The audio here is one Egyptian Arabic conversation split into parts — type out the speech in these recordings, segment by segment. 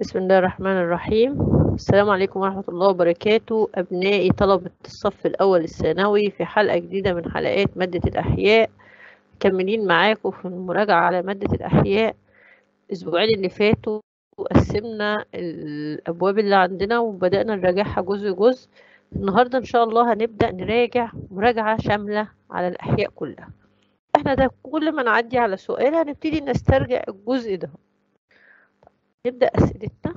بسم الله الرحمن الرحيم السلام عليكم ورحمة الله وبركاته أبنائي طلبة الصف الأول الثانوي في حلقة جديدة من حلقات مادة الأحياء مكملين معاكم في المراجعة على مادة الأحياء الأسبوعين اللي فاتوا قسمنا الأبواب اللي عندنا وبدأنا نراجعها جزء جزء النهاردة إن شاء الله هنبدأ نراجع مراجعة شاملة على الأحياء كلها احنا ده كل ما نعدي على سؤال هنبتدي نسترجع الجزء ده نبدأ أسئلتنا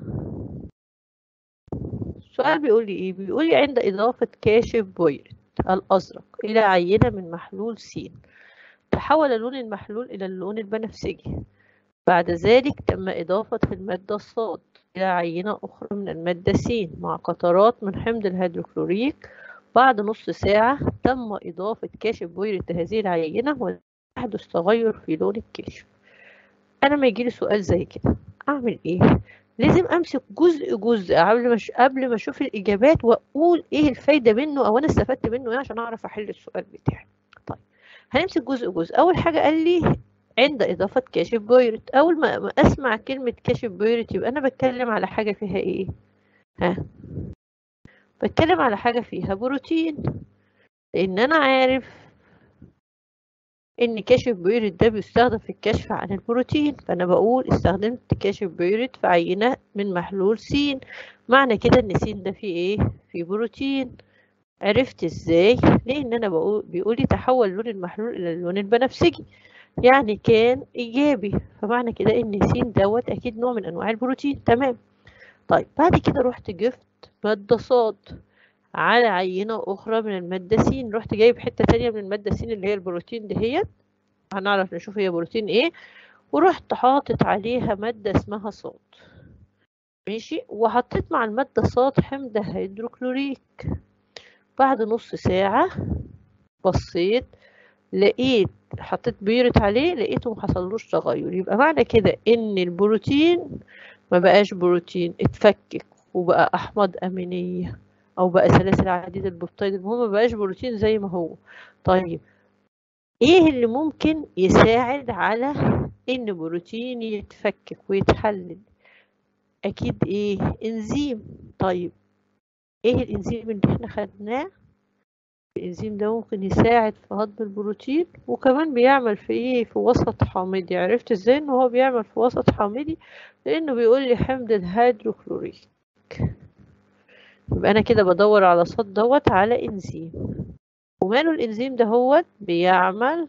السؤال بيقول لي إيه؟ بيقول لي عند إضافة كاشف بويرت الأزرق إلى عينة من محلول س تحول لون المحلول إلى اللون البنفسجي بعد ذلك تم إضافة المادة الصاد إلى عينة أخرى من المادة س مع قطرات من حمض الهيدروكلوريك بعد نص ساعة تم إضافة كاشف بويرت لهذه العينة ويحدث تغير في لون الكاشف أنا ما يجيلي سؤال زي كده اعمل ايه لازم امسك جزء جزء قبل ما قبل ما اشوف الاجابات واقول ايه الفايده منه او انا استفدت منه ايه عشان اعرف احل السؤال بتاعي طيب هنمسك جزء جزء اول حاجه قال لي عند اضافه كاشف بويرت اول ما اسمع كلمه كاشف بويرت يبقى انا بتكلم على حاجه فيها ايه ها بتكلم على حاجه فيها بروتين لان انا عارف ان كاشف بويرت ده بيستخدم في الكشف عن البروتين فانا بقول استخدمت كاشف بويرت في عينة من محلول س معنى كده ان س ده فيه ايه فيه بروتين عرفت ازاي لان انا بقول بيقول لي تحول لون المحلول الى اللون البنفسجي يعني كان ايجابي فمعنى كده ان س دوت اكيد نوع من انواع البروتين تمام طيب بعد كده رحت جبت مادة صاد على عينة أخرى من المادة س رحت جايب حتة تانية من المادة س اللي هي البروتين دهيت هنعرف نشوف هي بروتين ايه ورحت حاطط عليها مادة اسمها صاد ماشي وحطيت مع المادة صاد حمض هيدروكلوريك بعد نص ساعة بصيت لقيت حطيت بيرت عليه لقيته محصلوش تغير يبقى معنى كده ان البروتين ما بقاش بروتين اتفكك وبقى احماض امينيه او بقى سلاسل عديده البيبتيد المهم ما بقاش بروتين زي ما هو طيب ايه اللي ممكن يساعد على ان بروتين يتفكك ويتحلل اكيد ايه انزيم طيب ايه الانزيم اللي احنا خدناه الانزيم ده ممكن يساعد في هضم البروتين وكمان بيعمل في ايه في وسط حامضي عرفت ازاي ان هو بيعمل في وسط حامضي لانه بيقول لي حمض الهيدروكلوريك يبقى انا كده بدور على صاد دوت على انزيم وماله الانزيم دهوت بيعمل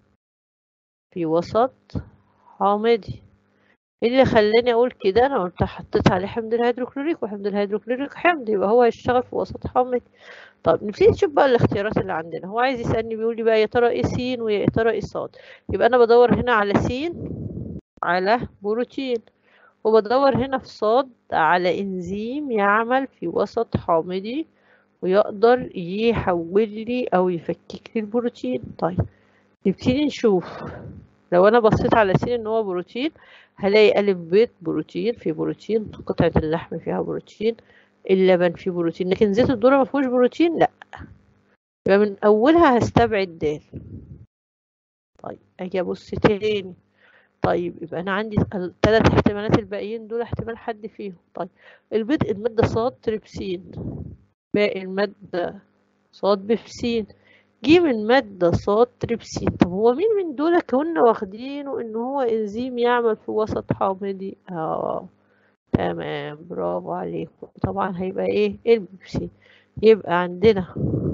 في وسط حامضي ايه اللي خلاني اقول كده انا قلت حطيت عليه حمض الهيدروكلوريك وحمض الهيدروكلوريك حمض يبقى هو هيشتغل في وسط حامضي طب نبتدي نشوف بقى الاختيارات اللي عندنا هو عايز يسالني بيقول لي بقى يا ترى ايه س ويا ترى ايه صاد يبقى انا بدور هنا على س على بروتين وبدور هنا في صاد على انزيم يعمل في وسط حامضي ويقدر يحول لي او يفكك لي البروتين طيب نبتدي نشوف لو انا بصيت على س ان هو بروتين هلاقي الف بيض بروتين في بروتين قطعة اللحم فيها بروتين اللبن فيه بروتين لكن زيت الذرة ما فيهوش بروتين لا يبقى من اولها هستبعد د طيب اجي ابص تاني طيب يبقى انا عندي الثلاث احتمالات الباقيين دول احتمال حد فيهم طيب البيض المادة صاد تريبسين باقي المادة صاد بفسين جيم المادة صاد تريبسين طب هو مين من دول كنا واخدينه ان هو انزيم يعمل في وسط حامضي اه تمام برافو عليكم طبعا هيبقى ايه البيبسين يبقى عندنا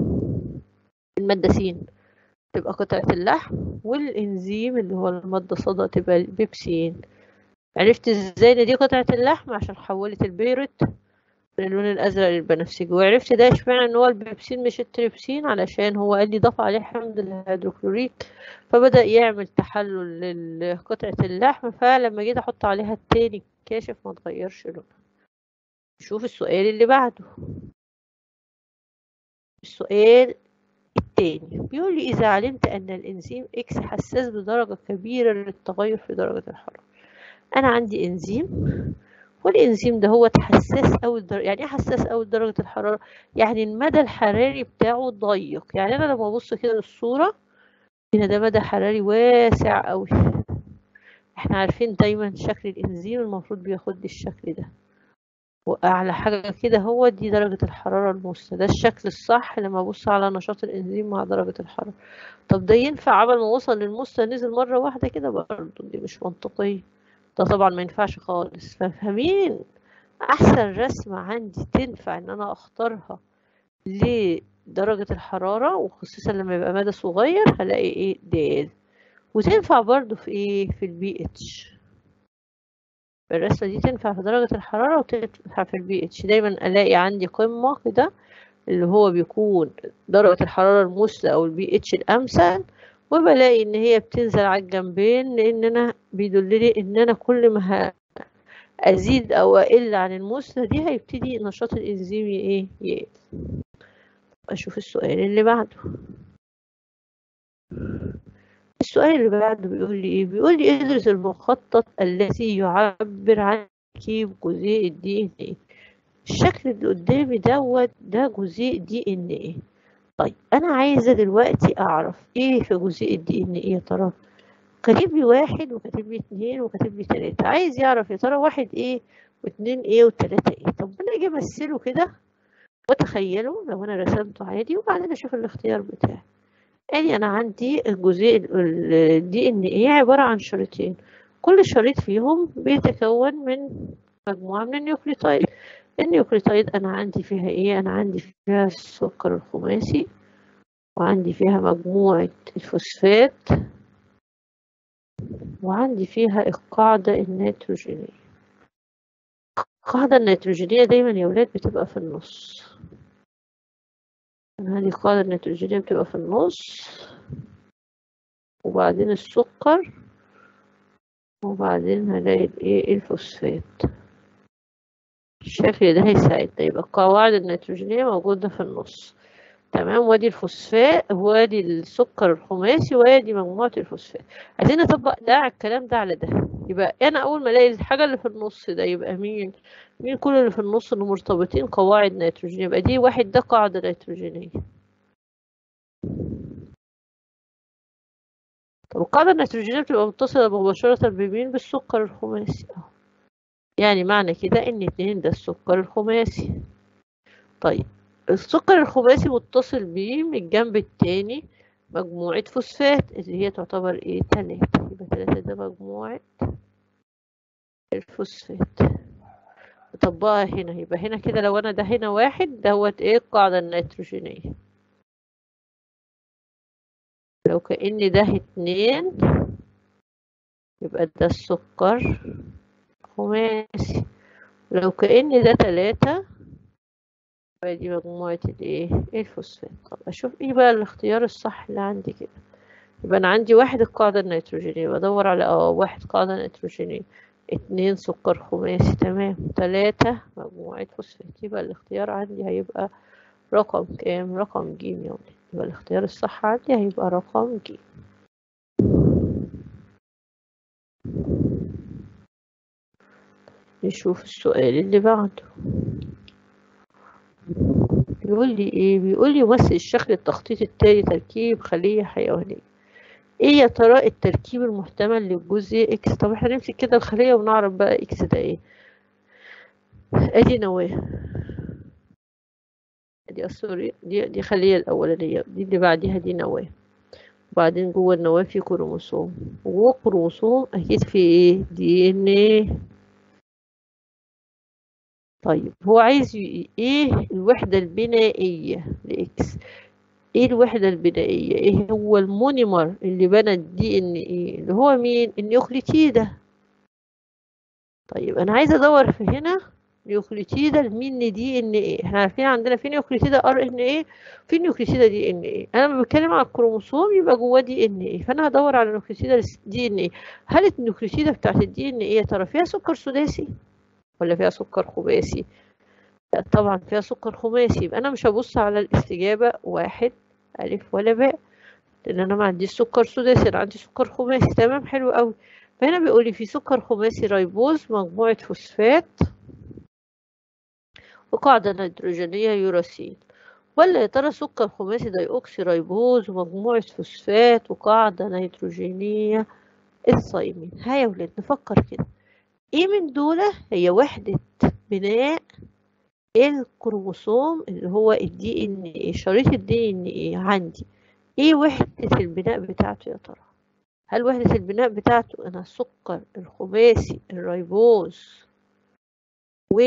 المادة س تبقى قطعة اللحم والإنزيم اللي هو المادة صدى تبقى البيبسين عرفت ازاي ان دي قطعة اللحم عشان حولت البيرت من اللون الأزرق للبنفسجي وعرفت ده اشمعنى ان هو البيبسين مش التريبسين علشان هو قال لي ضاف عليه حمض الهيدروكلوريك فبدأ يعمل تحلل لقطعة اللحم فلما جيت احط عليها التاني كاشف ما اتغيرش لونها نشوف السؤال اللي بعده السؤال التاني بيقول لي إذا علمت أن الإنزيم إكس حساس بدرجة كبيرة للتغير في درجة الحرارة أنا عندي إنزيم والإنزيم ده هو حساس أوي الدر... يعني إيه حساس أوي لدرجة الحرارة؟ يعني المدى الحراري بتاعه ضيق يعني أنا لما أبص كده للصورة هنا ده مدى حراري واسع أوي احنا عارفين دايما شكل الانزيم المفروض بياخد لي الشكل ده واعلى حاجه كده هو دي درجه الحراره المثلى ده الشكل الصح لما ابص على نشاط الانزيم مع درجه الحراره طب ده ينفع عبل ما وصل للمثلى نزل مره واحده كده برضه دي مش منطقيه ده طبعا ما ينفعش خالص فاهمين احسن رسمه عندي تنفع ان انا اختارها لدرجه الحراره وخصوصا لما يبقى مدى صغير هلاقي ايه د وتنفع برضو في ايه في البي اتش الرسمة دي تنفع في درجة الحرارة وتنفع في البي اتش دايما الاقي عندي قمة كده اللي هو بيكون درجة الحرارة المثلى او البي اتش الامثل وبلاقي ان هي بتنزل على الجنبين لان انا بيدللي ان انا كل ما ازيد او اقل عن المثلى دي هيبتدي نشاط الانزيم ايه يقل اشوف السؤال اللي بعده السؤال اللي بعده بيقول لي ايه بيقول لي ادرس المخطط الذي يعبر عن تركيب جزيء الدي ان ايه الشكل اللي قدامي دوت ده جزيء دي ان ايه طيب انا عايزه دلوقتي اعرف ايه في جزيء الدي ان ايه يا ترى كاتب لي واحد وكاتب لي اتنين وكاتب لي تلاته عايز يعرف يا ترى واحد ايه واتنين ايه وتلاته ايه طب انا اجي امثله كده واتخيله لو انا رسمته عادي وبعدين اشوف الاختيار بتاعي ادي انا عندي الجزيء الدي ان ايه عباره عن شريطين كل شريط فيهم بيتكون من مجموعه من النيوكليوتايد النيوكليوتايد انا عندي فيها ايه انا عندي فيها السكر الخماسي وعندي فيها مجموعه الفوسفات وعندي فيها القاعده النيتروجينيه القاعده النيتروجينيه دايما يا ولاد بتبقى في النص هذه القاعدة النيتروجينية بتبقى في النص وبعدين السكر وبعدين هلاقي الايه الفوسفات الشكل ده هيساعدنا يبقى القواعد النيتروجينية موجودة في النص تمام وادي الفوسفات وادي السكر الخماسي وادي مجموعة الفوسفات عايزين نطبق ده على الكلام ده على ده يبقى انا اول ما الاقي الحاجة اللي في النص ده يبقى مين مين كل اللي في النص اللي مرتبطين قواعد نيتروجينية يبقى دي واحد ده قاعدة نيتروجينية طب القاعدة النيتروجينية بتبقى متصلة مباشرة بمين بالسكر الخماسي اهو يعني معنى كده ان اتنين ده السكر الخماسي طيب السكر الخماسي متصل بيه من الجنب التاني مجموعة فوسفات اللي هي تعتبر ايه تلاتة يبقى تلاتة ده مجموعة الفوسفات نطبقها هنا يبقى هنا كده لو انا ده هنا واحد دوت ايه القاعدة النيتروجينية لو كأن ده اتنين يبقى ده السكر خماسي لو كأن ده تلاتة يبقى دي مجموعة الايه الفوسفات طب اشوف ايه بقى الاختيار الصح اللي عندي كده يبقى انا عندي واحد القاعدة النيتروجينية بدور على اه واحد قاعدة نيتروجينية اتنين سكر خماسي تمام تلاتة مجموعة فوسفات يبقى الاختيار عندي هيبقى رقم كام رقم جيم يا ولد يبقى الاختيار الصح عندي هيبقى رقم جيم نشوف السؤال اللي بعده بيقول لي ايه بيقول لي مثل الشكل التخطيط التالي تركيب خلية حيوانية ايه يا ترى التركيب المحتمل للجزء اكس طب احنا نمسك كده الخلية ونعرف بقى اكس ده ايه ادي نواة دي سوري دي دي خلية الأولانية دي اللي بعديها دي نواة وبعدين جوه النواة في كروموسوم وجوه الكروموسوم أكيد في ايه دي ان ايه طيب هو عايز ايه الوحدة البنائية لإكس ايه الوحدة البنائية ايه هو المونيمر اللي بنى الدي ان ايه اللي هو مين النيوكليتيدة طيب انا عايزة ادور في هنا نيوكليتيدة لمين دي ان ايه احنا عارفين عندنا في نيوكليتيدة ار ان ايه في نيوكليتيدة دي ان ايه انا لما بتكلم على الكروموسوم يبقى جواه دي ان ايه فانا هدور على نيوكليتيدة دي ان ايه هل النيوكليتيدة بتاعت الدي ان ايه يا ترى فيها سكر سداسي ولا فيها سكر خماسي لا طبعا فيها سكر خماسي يبقى انا مش هبص على الاستجابة واحد ألف ولا باء لأن أنا ما عنديش سكر سداسي أنا عندي سكر خماسي تمام حلو قوي فهنا بيقول لي في سكر خماسي ريبوز مجموعة فوسفات وقاعدة نيتروجينية يوراسين ولا يا ترى سكر خماسي دايوكسي ريبوز ومجموعة فوسفات وقاعدة نيتروجينية الصايمين ها يا ولاد نفكر كده ايه من دول هي وحدة بناء الكروموسوم اللي هو الدي ان ايه شريط الدي ان ايه عندي ايه وحدة البناء بتاعته يا ترى هل وحدة البناء بتاعته انا السكر الخماسي الريبوز و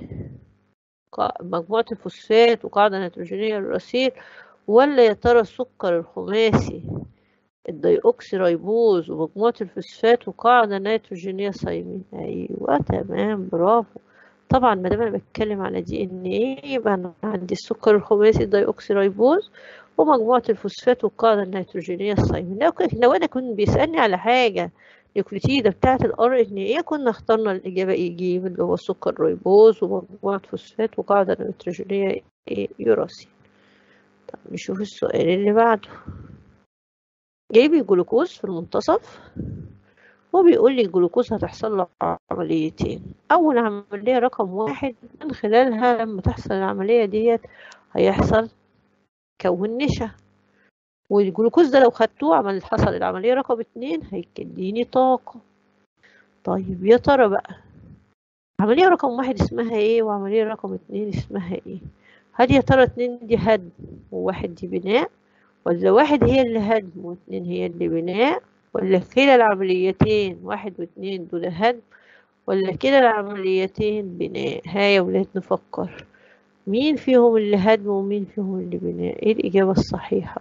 مجموعة الفوسفات وقاعدة نيتروجينية للرصيد ولا يا ترى السكر الخماسي الديوكسي ريبوز ومجموعة الفوسفات وقاعدة نيتروجينية صايمين أيوة تمام برافو طبعا ما دام انا بتكلم على دي ان ايه يبقى انا عندي السكر الخماسي الديوكسي ريبوز ومجموعة الفوسفات والقاعدة النيتروجينية الصايمين لو لو انا كنت بيسألني على حاجة نيوكليتيدة بتاعة الار ان ايه كنا اخترنا الإجابة ايجيب اللي هو السكر ريبوز ومجموعة فوسفات وقاعدة نيتروجينية يوراسين طب نشوف السؤال اللي بعده جايب الجلوكوز في المنتصف وبيقول لي الجلوكوز هتحصل له عمليتين أول عملية رقم واحد من خلالها لما تحصل العملية ديت هيحصل كون نشا والجلوكوز ده لو خدتوه عمل حصل العملية رقم اتنين هيديني طاقة طيب يا ترى بقى عملية رقم واحد اسمها ايه وعملية رقم اتنين اسمها ايه هل يا ترى اتنين دي هدم وواحد دي بناء ولا واحد هي اللي هدم واتنين هي اللي بناء ولا كلا العمليتين واحد واتنين دول هدم ولا كلا العمليتين بناء ها يا ولاد نفكر مين فيهم اللي هدم ومين فيهم اللي بناء ايه الإجابة الصحيحة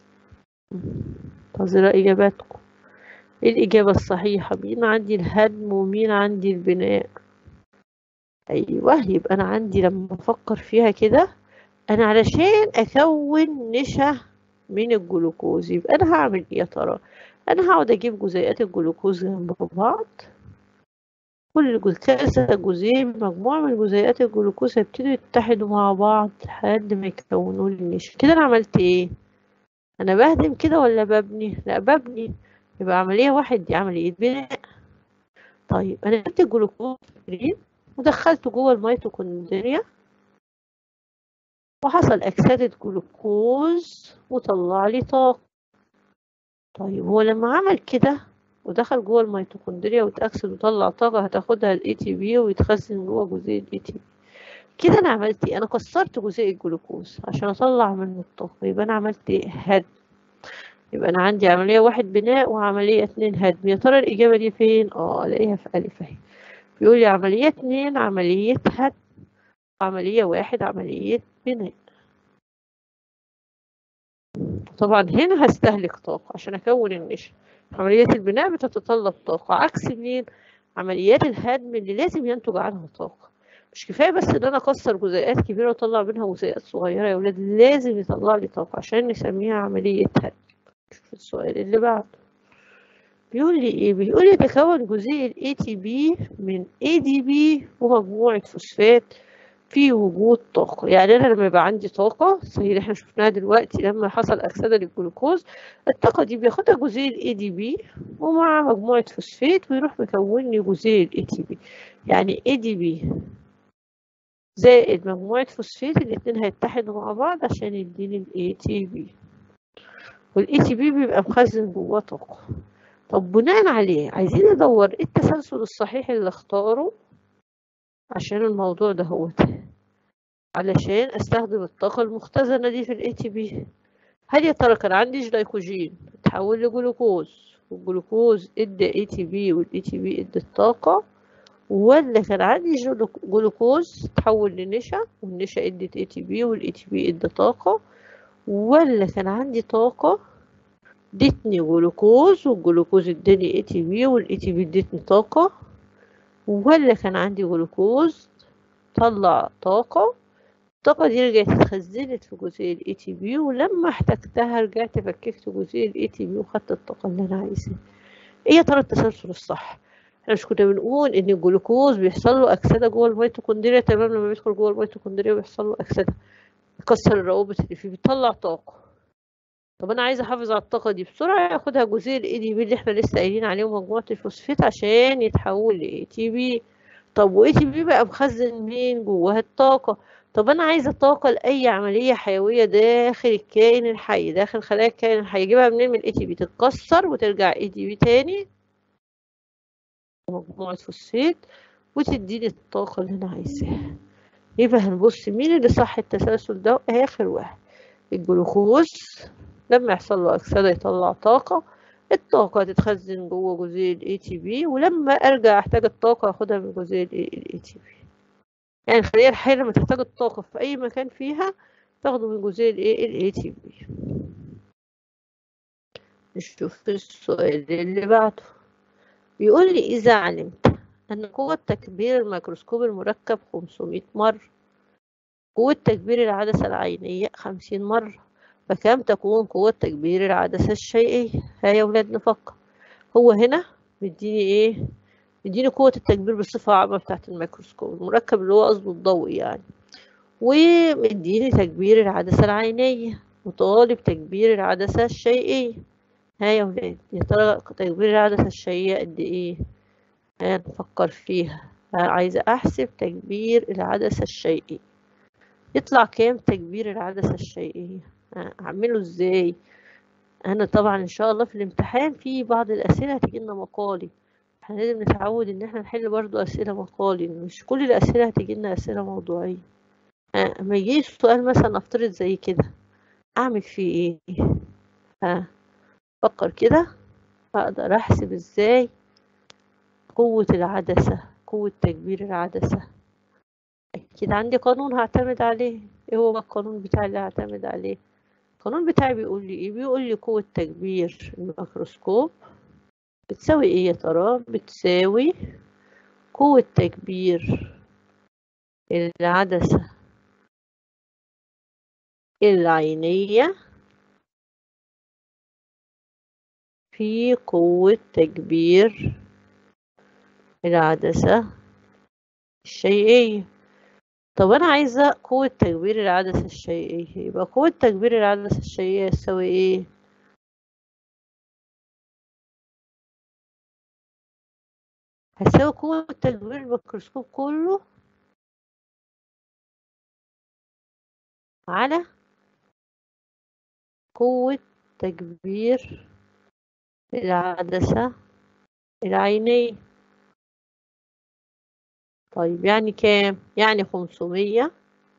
انتظر إجاباتكم ايه الإجابة الصحيحة مين عندي الهدم ومين عندي البناء أيوة يبقى أنا عندي لما أفكر فيها كده أنا علشان أكون نشا من الجلوكوز يبقى أنا هعمل إيه يا ترى أنا هقعد أجيب جزيئات الجلوكوز جنب بعض كل جزء كذا جزيء مجموعة من جزيئات الجلوكوز هيبتدوا يتحدوا مع بعض لحد ما يكونوا لي النشا كده أنا عملت إيه؟ أنا بهدم كده ولا ببني؟ لا ببني يبقى عملية واحد دي عملية بناء طيب أنا جبت الجلوكوز ودخلته جوه الميتوكوندريا وحصل أكسدة جلوكوز وطلع لي طاقة طيب هو لما عمل كده ودخل جوه الميتوكوندريا وتأكسد وطلع طاقة هتاخدها ال ATP ويتخزن جوه جزيء ال ATP كده أنا عملت إيه؟ أنا كسرت جزيء الجلوكوز عشان أطلع منه الطاقة يبقى أنا عملت إيه؟ هدم يبقى أنا عندي عملية واحد بناء وعملية اتنين هدم يا ترى الإجابة دي فين؟ اه ألاقيها في ألف أهي بيقول لي عملية اتنين عملية هدم عملية واحد عملية بناء طبعا هنا هستهلك طاقة عشان أكون النشا عمليات البناء بتتطلب طاقة عكس مين؟ عمليات الهدم اللي لازم ينتج عنها طاقة مش كفاية بس إن أنا أكسر جزيئات كبيرة وأطلع منها جزيئات صغيرة يا ولاد لازم يطلع لي طاقة عشان نسميها عملية هدم شوف السؤال اللي بعده بيقول لي ايه بيقول لي يتكون جزيء ال ATP من ADP ومجموعة فوسفات في وجود طاقة يعني أنا لما يبقى عندي طاقة زي اللي احنا شفناها دلوقتي لما حصل أكسدة للجلوكوز الطاقة دي بياخدها جزيء ال ADP ومع مجموعة فوسفات ويروح مكون لي جزيء ال ATP يعني ADP زائد مجموعة فوسفات الاتنين هيتحدوا مع بعض عشان يديني ال ATP وال ATP بيبقى مخزن جواه طاقة طب بناء عليه عايزين ندور ايه التسلسل الصحيح اللي اختاره عشان الموضوع ده هو ده علشان استخدم الطاقة المختزنة دي في الاي تي بي هل يا ترى كان عندي جلايكوجين اتحول لجلوكوز والجلوكوز ادى اي تي بي والاي تي بي ادى الطاقة ولا كان عندي جلوكوز تحول لنشا والنشا ادت اي تي بي والاي تي بي ادى طاقة ولا كان عندي طاقة ادتني جلوكوز والجلوكوز اداني اي تي بي والاي تي بي ادتني طاقة ولا كان عندي جلوكوز طلع طاقة الطاقة دي رجعت اتخزنت في جزيء الاي تي بي ولما احتجتها رجعت فككت جزيء الاي تي بي وخدت الطاقة اللي انا عايزاها ايه يا ترى التسلسل الصح احنا مش كنا بنقول ان الجلوكوز بيحصل له اكسده جوه الميتوكوندريا تمام لما بيدخل جوه الميتوكوندريا بيحصل له اكسده يكسر الروابط اللي فيه بيطلع طاقة طب انا عايزه احافظ على الطاقه دي بسرعه ياخدها جزيء الاي دي بي اللي احنا لسه قايلين عليه مجموعه الفوسفات عشان يتحول لاي تي بي طب واي تي بي بقى مخزن مين جواها الطاقه طب انا عايزه طاقه لاي عمليه حيويه داخل الكائن الحي داخل خلايا الكائن الحي اجيبها منين من الاي تي بي تتكسر وترجع اي تي بي تاني مجموعة فوسفات وتديني الطاقة اللي أنا عايزاها يبقى هنبص مين اللي صح التسلسل ده آخر واحد الجلوكوز لما يحصل له أكسدة يطلع طاقة الطاقة تتخزن جوه جزيء ال ATP ولما أرجع أحتاج الطاقة أخدها من جزيء ال ATP يعني الخلية الحية لما تحتاج الطاقة في أي مكان فيها تاخده من جزيء ال ATP نشوف السؤال اللي بعده بيقول لي إذا علمت أن قوة تكبير الميكروسكوب المركب 500 مرة قوة تكبير العدسة العينية 50 مرة فكم تكون قوة تكبير العدسة الشيئية ها يا ولاد نفكر هو هنا مديني ايه مديني قوة التكبير بصفة عامة بتاعت الميكروسكوب المركب اللي هو قصده الضوئي يعني ومديني تكبير العدسة العينية وطالب تكبير العدسة الشيئية ها يا ولاد يا ترى تكبير العدسة الشيئية قد ايه ها نفكر فيها عايزة أحسب تكبير العدسة الشيئية يطلع كام تكبير العدسة الشيئية أعمله إزاي أنا طبعا إن شاء الله في الامتحان في بعض الأسئلة هتجيلنا مقالي احنا لازم نتعود إن احنا نحل برضو أسئلة مقالي مش كل الأسئلة هتجيلنا أسئلة موضوعية أما يجي سؤال مثلا أفترض زي كده أعمل فيه إيه ها فكر كده أقدر أحسب إزاي قوة العدسة قوة تكبير العدسة أكيد عندي قانون هعتمد عليه إيه هو القانون بتاعي اللي هعتمد عليه القانون بتاعي بيقول لي إيه بيقول لي قوة تكبير الميكروسكوب بتساوي إيه يا ترى بتساوي قوة تكبير العدسة العينية في قوة تكبير العدسة الشيئية طب أنا عايزة قوة تكبير العدسة الشيئية يبقى قوة تكبير العدسة الشيئية تساوي ايه؟ هتساوي قوة تكبير الميكروسكوب كله على قوة تكبير العدسة العينية طيب يعني كام؟ يعني خمسمية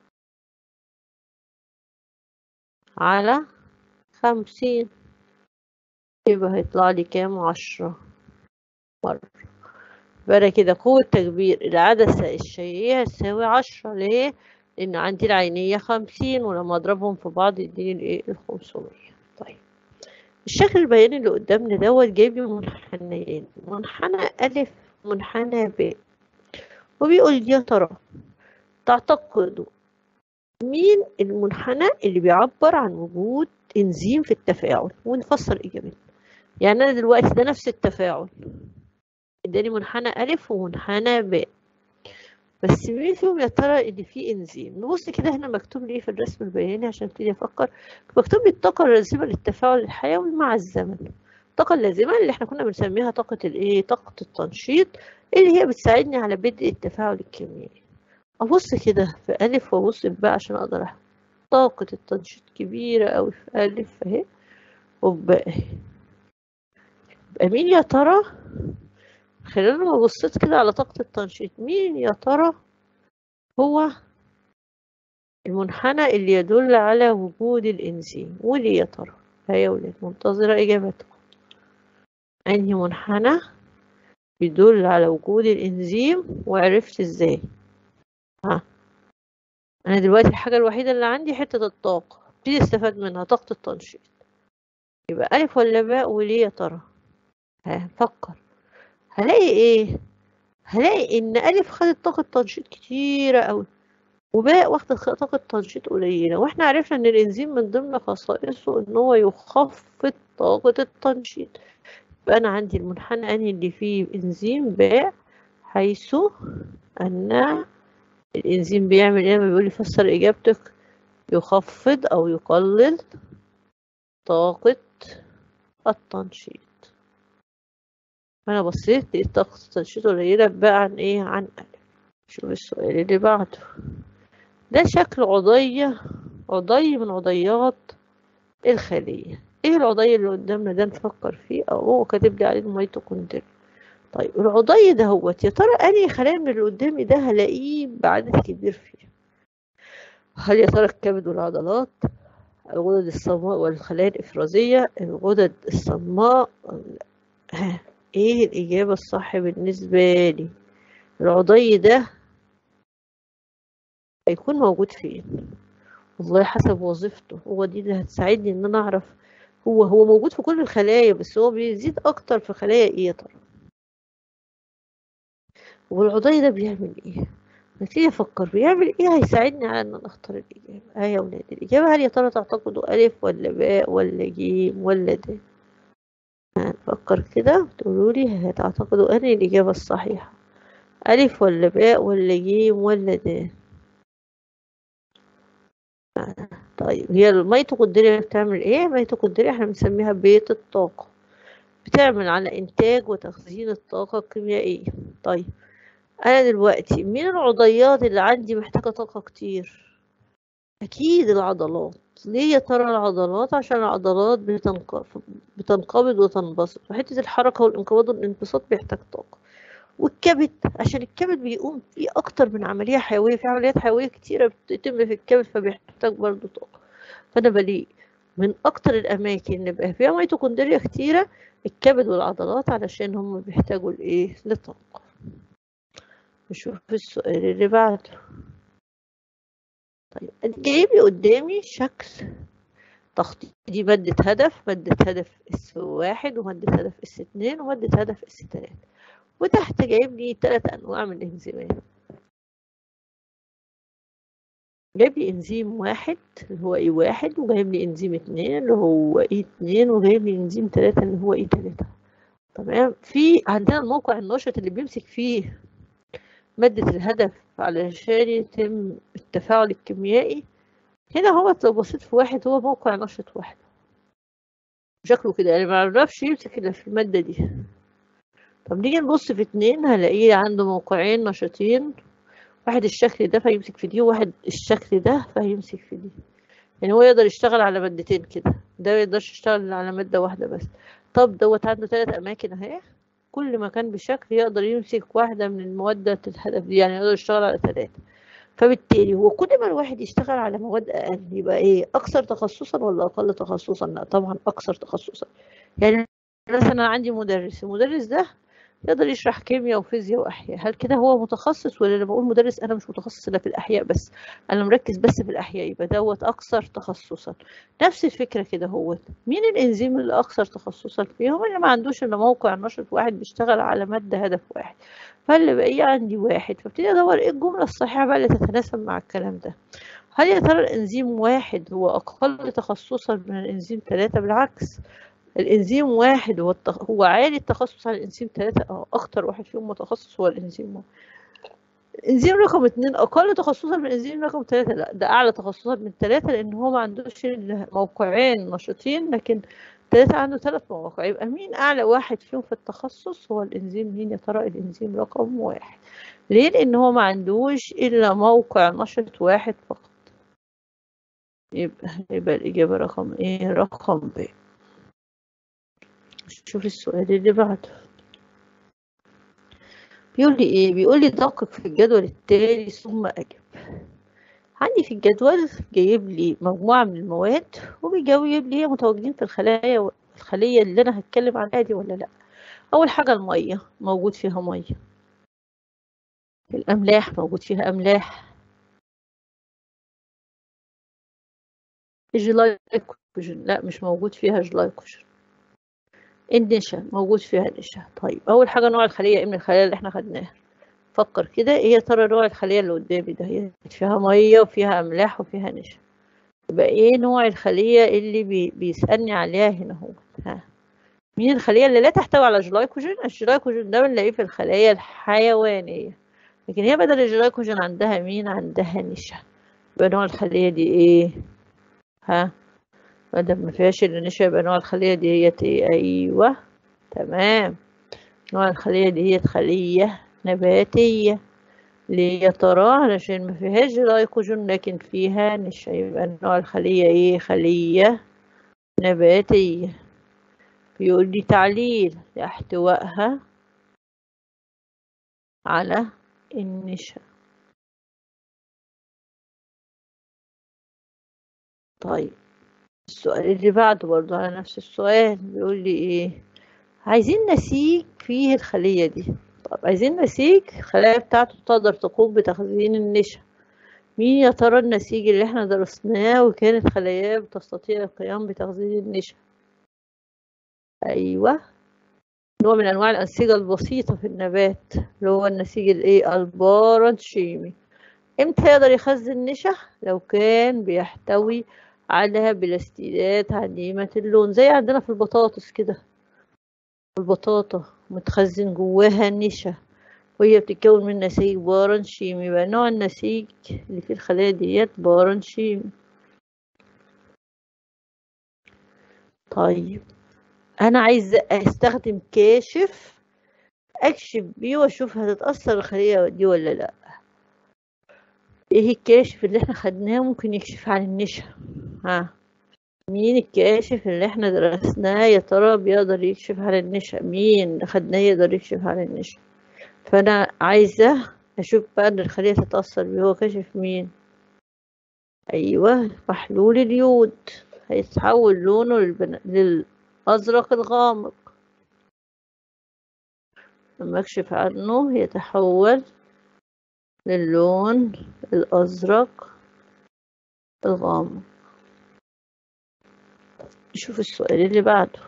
على خمسين يبقى هيطلع لي كام عشرة مرة يبقى كده قوة تكبير العدسة الشيئية تساوي عشرة ليه؟ لأن عندي العينية خمسين ولما أضربهم في بعض يديني الإيه الخمسمية طيب الشكل البياني اللي قدامنا دوت جايب لي منحنيين منحنى ألف منحنى ب وبيقول يا ترى تعتقدوا مين المنحنى اللي بيعبر عن وجود انزيم في التفاعل ونفسر اجابتنا يعني انا دلوقتي ده نفس التفاعل اداني منحنى الف ومنحنى ب بس مين فيهم يا ترى اللي فيه انزيم نبص كده هنا مكتوب لي في الرسم البياني عشان ابتدي افكر مكتوب لي الطاقه اللازمه للتفاعل الحيوي مع الزمن الطاقه اللازمه اللي احنا كنا بنسميها طاقه الايه طاقه التنشيط اللي هي بتساعدني على بدء التفاعل الكيميائي ابص كده في الف وابص في باء عشان اقدر احسب طاقة التنشيط كبيرة اوي في الف اهي وفي باء اهي يبقى مين يا ترى خلينا ما بصيت كده على طاقة التنشيط مين يا ترى هو المنحنى اللي يدل على وجود الانزيم وليه يا ترى هيا ولاد منتظرة اجابتكم انهي منحنى بيدل على وجود الانزيم وعرفت ازاي ها انا دلوقتي الحاجة الوحيدة اللي عندي حتة الطاقة ابتدي استفاد منها طاقة التنشيط يبقى ألف ولا باء وليه يا ترى هفكر هلاقي ايه هلاقي ان ألف خدت طاقة تنشيط كتيرة أوي وباء واخدة طاقة تنشيط قليلة واحنا عرفنا ان الانزيم من ضمن خصائصه ان هو يخفض طاقة التنشيط يبقى أنا عندي المنحنى أنهي اللي فيه إنزيم باء حيث أن الإنزيم بيعمل إيه لما بيقول لي فسر إجابتك يخفض أو يقلل طاقة التنشيط أنا بصيت لقيت طاقة التنشيط قليلة بقى عن إيه عن ألف شوف السؤال اللي بعده ده شكل عضية عضي من عضيات الخلية ايه العضي اللي قدامنا ده نفكر فيه او هو كاتب لي عليه الميتوكوندريا طيب العضي ده هو يا ترى انهي خلايا من اللي قدامي ده هلاقيه بعدد كبير فيه هل يا ترى الكبد والعضلات الغدد الصماء والخلايا الإفرازية الغدد الصماء ها ايه الإجابة الصح بالنسبة لي العضي ده هيكون موجود فين والله حسب وظيفته هو دي اللي هتساعدني ان انا اعرف هو هو موجود في كل الخلايا بس هو بيزيد اكتر في خلايا ايه يا ترى والعضي ده بيعمل ايه نبتدي افكر بيعمل ايه هيساعدني على ان انا اختار الاجابه اه يا ولاد الاجابه هل يا ترى تعتقدوا الف ولا باء ولا جيم ولا د هنفكر كده تقولوا لي هتعتقدوا انهي الاجابه الصحيحه الف ولا باء ولا جيم ولا د طيب هي الميتوكوندريا بتعمل ايه الميتوكوندريا احنا بنسميها بيت الطاقه بتعمل على انتاج وتخزين الطاقه الكيميائيه طيب انا دلوقتي مين العضيات اللي عندي محتاجه طاقه كتير اكيد العضلات ليه يا ترى العضلات عشان العضلات بتنقبض بتنقبض وتنبسط وحته الحركه والانقباض والانبساط بيحتاج طاقه والكبد عشان الكبد بيقوم فيه اكتر من عمليه حيويه في عمليات حيويه كتيره بتتم في الكبد فبيحتاج برضه طاقه فانا بلاقي من اكتر الاماكن اللي بقى فيها ميتوكوندريا كتيره الكبد والعضلات علشان هم بيحتاجوا لايه للطاقه نشوف السؤال اللي بعده طيب جايب لي قدامي شكل تخطيط دي مادة هدف مادة هدف اس واحد ومادة هدف اس اتنين ومادة هدف اس تلاتة وتحت جايب لي تلات أنواع من الإنزيمات جايب لي إنزيم واحد اللي هو إي واحد وجايب لي إنزيم اتنين اللي هو إي اتنين وجايب لي إنزيم تلاتة اللي هو إي تلاتة تمام في عندنا الموقع النشط اللي بيمسك فيه مادة الهدف علشان يتم التفاعل الكيميائي هنا هو لو بصيت في واحد هو موقع نشط واحد شكله كده يعني معرفش يمسك إلا في المادة دي طب نيجي نبص في اتنين هلاقيه عنده موقعين نشطين واحد الشكل ده فيمسك في دي وواحد الشكل ده فيمسك في دي يعني هو يقدر يشتغل على مادتين كده ده ما يقدرش يشتغل على مادة واحدة بس طب دوت عنده ثلاث أماكن أهي كل مكان بشكل يقدر يمسك واحدة من المواد الهدف دي يعني يقدر يشتغل على ثلاثة فبالتالي هو كل ما الواحد يشتغل على مواد أقل يبقى إيه أكثر تخصصا ولا أقل تخصصا؟ لا طبعا أكثر تخصصا يعني مثلا عندي مدرس المدرس ده يقدر يشرح كيمياء وفيزياء واحياء هل كده هو متخصص ولا لما بقول مدرس انا مش متخصص الا في الاحياء بس انا مركز بس في الاحياء يبقى دوت اكثر تخصصا نفس الفكره كده هو مين الانزيم اللي اكثر تخصصا فيهم اللي ما عندوش الا موقع نشط واحد بيشتغل على ماده هدف واحد فاللي بقي عندي واحد فابتدي ادور ايه الجمله الصحيحه بقى اللي تتناسب مع الكلام ده هل يا ترى الانزيم واحد هو اقل تخصصا من الانزيم ثلاثة بالعكس الانزيم واحد هو التخ... هو عالي التخصص على الانزيم ثلاثة اه اكتر واحد فيهم متخصص هو الانزيم واحد الانزيم رقم اتنين اقل تخصصا من الانزيم رقم ثلاثة لا ده اعلى تخصصا من ثلاثة لان هو ما عندوش موقعين نشطين لكن ثلاثة عنده ثلاث مواقع يبقى مين اعلى واحد فيهم في التخصص هو الانزيم مين يا ترى الانزيم رقم واحد ليه لان هو ما عندوش الا موقع نشط واحد فقط يبقى يبقى الاجابة رقم ايه رقم ب شوف السؤال اللي بعده بيقول لي ايه بيقول لي دقق في الجدول التالي ثم اجب عندي في الجدول جايب لي مجموعة من المواد وبيجاوب لي هي متواجدين في الخلايا الخلية اللي انا هتكلم عنها دي ولا لا اول حاجة المية موجود فيها مية الاملاح موجود فيها املاح الجلايكوجين لا مش موجود فيها جلايكوجين النشا موجود فيها نشا طيب اول حاجه نوع الخليه ايه من الخلايا اللي احنا خدناها فكر كده ايه يا ترى نوع الخليه اللي قدامي ده هي فيها ميه وفيها املاح وفيها نشا يبقى ايه نوع الخليه اللي بي بيسالني عليها هنا هو ها مين الخليه اللي لا تحتوي على جلايكوجين الجلايكوجين ده بنلاقيه في الخلايا الحيوانيه لكن هي بدل الجلايكوجين عندها مين عندها نشا يبقى نوع الخليه دي ايه ها مادام ما فيهاش النشا يبقى نوع الخلية دي هي ايه ايوه تمام نوع الخلية دي هي خلية نباتية ليه يا ترى علشان ما فيهاش جلايكوجين لكن فيها نشا يبقى نوع الخلية ايه خلية نباتية بيقول لي تعليل لاحتوائها على النشا طيب السؤال اللي بعده برضو على نفس السؤال بيقول لي ايه عايزين نسيج فيه الخلية دي طب عايزين نسيج الخلايا بتاعته تقدر تقوم بتخزين النشا مين يا ترى النسيج اللي احنا درسناه وكانت خلاياه بتستطيع القيام بتخزين النشا ايوه نوع من انواع الانسجه البسيطه في النبات اللي هو النسيج الايه البارنشيمي امتى يقدر يخزن نشا لو كان بيحتوي على بلاستيدات عديمة اللون زي عندنا في البطاطس كده البطاطا متخزن جواها النشا وهي بتتكون من نسيج بارنشيمي يبقى نوع النسيج اللي فيه الخلايا ديت بارنشيمي طيب انا عايز استخدم كاشف اكشف بيه واشوف هتتاثر الخليه دي ولا لا ايه الكاشف اللي احنا خدناه ممكن يكشف عن النشا ها مين الكاشف اللي احنا درسناه يا ترى بيقدر يكشف عن النشا مين خدناه يقدر يكشف عن النشا فانا عايزه اشوف بقى ان الخليه تتاثر بيه هو كاشف مين ايوه محلول اليود هيتحول لونه للبن... للازرق الغامق لما اكشف عنه يتحول للون الازرق الغامق نشوف السؤال اللي بعده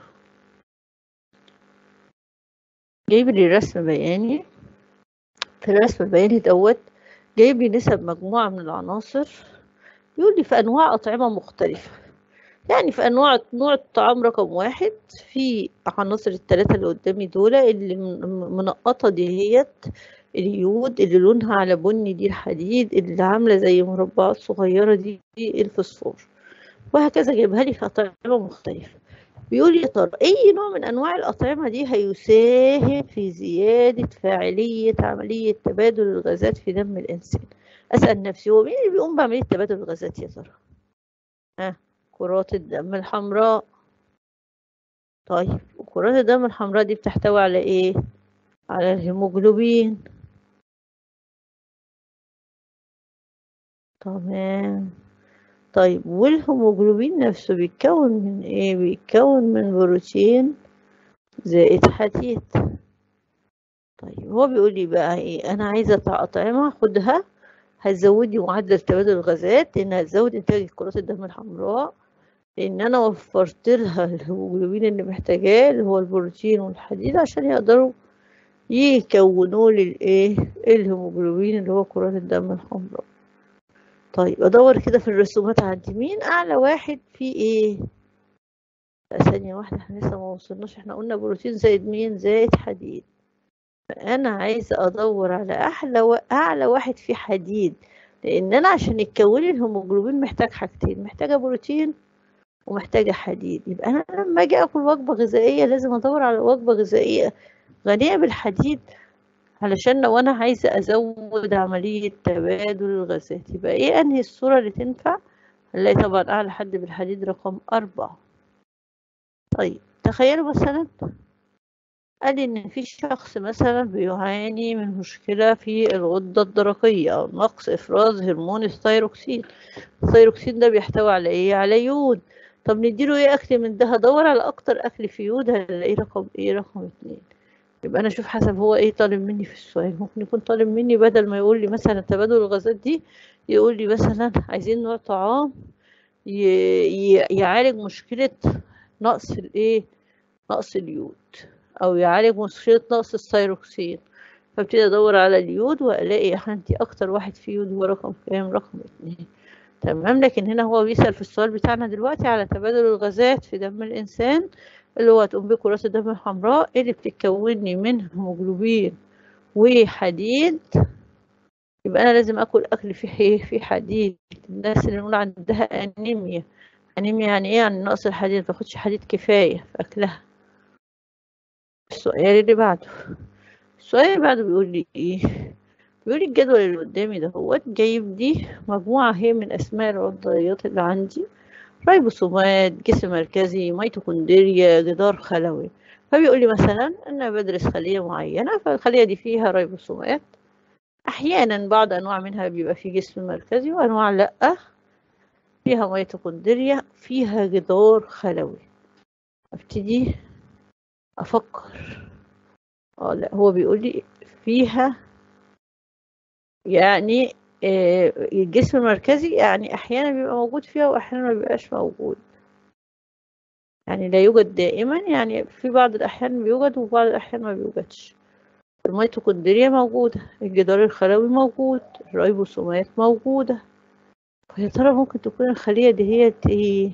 جايب لي رسم بياني في الرسم البياني دوت جايب لي نسب مجموعة من العناصر يقول لي في أنواع أطعمة مختلفة يعني في أنواع نوع الطعام رقم واحد في عناصر التلاتة اللي قدامي دول اللي منقطة ديت اليود اللي لونها على بني دي الحديد اللي عاملة زي مربعات صغيرة دي, دي الفسفور وهكذا جايبها لي في أطعمة مختلفة بيقول يا ترى أي نوع من أنواع الأطعمة دي هيساهم في زيادة فاعلية عملية تبادل الغازات في دم الإنسان أسأل نفسي هو مين اللي بيقوم بعملية تبادل الغازات يا ترى؟ ها كرات الدم الحمراء طيب وكرات الدم الحمراء دي بتحتوي على إيه؟ على الهيموجلوبين تمام طيب والهيموجلوبين نفسه بيتكون من ايه بيتكون من بروتين زائد حديد طيب هو بيقول لي بقى ايه انا عايزه اطعمها خدها هتزودي معدل تبادل الغازات لانها هتزود انتاج كرات الدم الحمراء لان انا وفرت لها الهيموجلوبين اللي محتاجاه اللي هو البروتين والحديد عشان يقدروا يكونوا لي الايه الهيموجلوبين اللي هو كرات الدم الحمراء طيب ادور كده في الرسومات عندي مين اعلى واحد فيه ايه ثانية واحدة احنا لسه ما وصلناش احنا قلنا بروتين زائد مين زائد حديد فانا عايزة ادور على احلى و... اعلى واحد فيه حديد لان انا عشان يتكون لي الهيموجلوبين محتاج حاجتين محتاجة بروتين ومحتاجة حديد يبقى انا لما اجي اكل وجبة غذائية لازم ادور على وجبة غذائية غنية بالحديد علشان لو انا عايزة ازود عملية تبادل الغازات يبقى ايه انهي الصورة اللي تنفع هنلاقي طبعا اعلى حد بالحديد رقم اربعة طيب تخيلوا مثلا قال ان في شخص مثلا بيعاني من مشكلة في الغدة الدرقية او نقص افراز هرمون الثيروكسين الثيروكسين ده بيحتوي على ايه على يود طب نديله ايه اكل من ده هدور على اكتر اكل في يود هنلاقيه رقم ايه رقم اتنين يبقى انا اشوف حسب هو ايه طالب مني في السؤال ممكن يكون طالب مني بدل ما يقول لي مثلا تبادل الغازات دي يقول لي مثلا عايزين نوع طعام يعالج مشكلة نقص الايه نقص اليود او يعالج مشكلة نقص الثيروكسين فابتدي ادور على اليود والاقي عندي اكتر واحد فيه يود هو رقم كام رقم اتنين تمام لكن هنا هو بيسأل في السؤال بتاعنا دلوقتي على تبادل الغازات في دم الانسان اللي هو هتقوم بيه كرات الدم الحمراء اللي بتتكوني من هيموجلوبين وحديد يبقى انا لازم اكل اكل فيه ايه فيه حديد الناس اللي نقول عندها انيميا انيميا يعني ايه يعني نقص الحديد ما تاخدش حديد كفايه في اكلها السؤال اللي بعده السؤال اللي بعده بيقول لي ايه بيقول لي الجدول اللي قدامي ده هو جايب دي مجموعه هي من اسماء العضويات اللي عندي ريبوسومات جسم مركزي ميتوكوندريا جدار خلوي فبيقول لي مثلا أنا بدرس خلية معينة فالخلية دي فيها ريبوسومات أحيانا بعض أنواع منها بيبقى في جسم مركزي وأنواع لأ فيها ميتوكوندريا فيها جدار خلوي ابتدي أفكر اه لا هو بيقول لي فيها يعني آه، الجسم المركزي يعني أحيانا بيبقى موجود فيها وأحيانا ما بيبقاش موجود يعني لا يوجد دائما يعني في بعض الأحيان بيوجد وبعض الأحيان ما بيوجدش الميتوكوندريا موجودة الجدار الخلوي موجود الريبوسومات موجودة يا ترى ممكن تكون الخلية دي هي ايه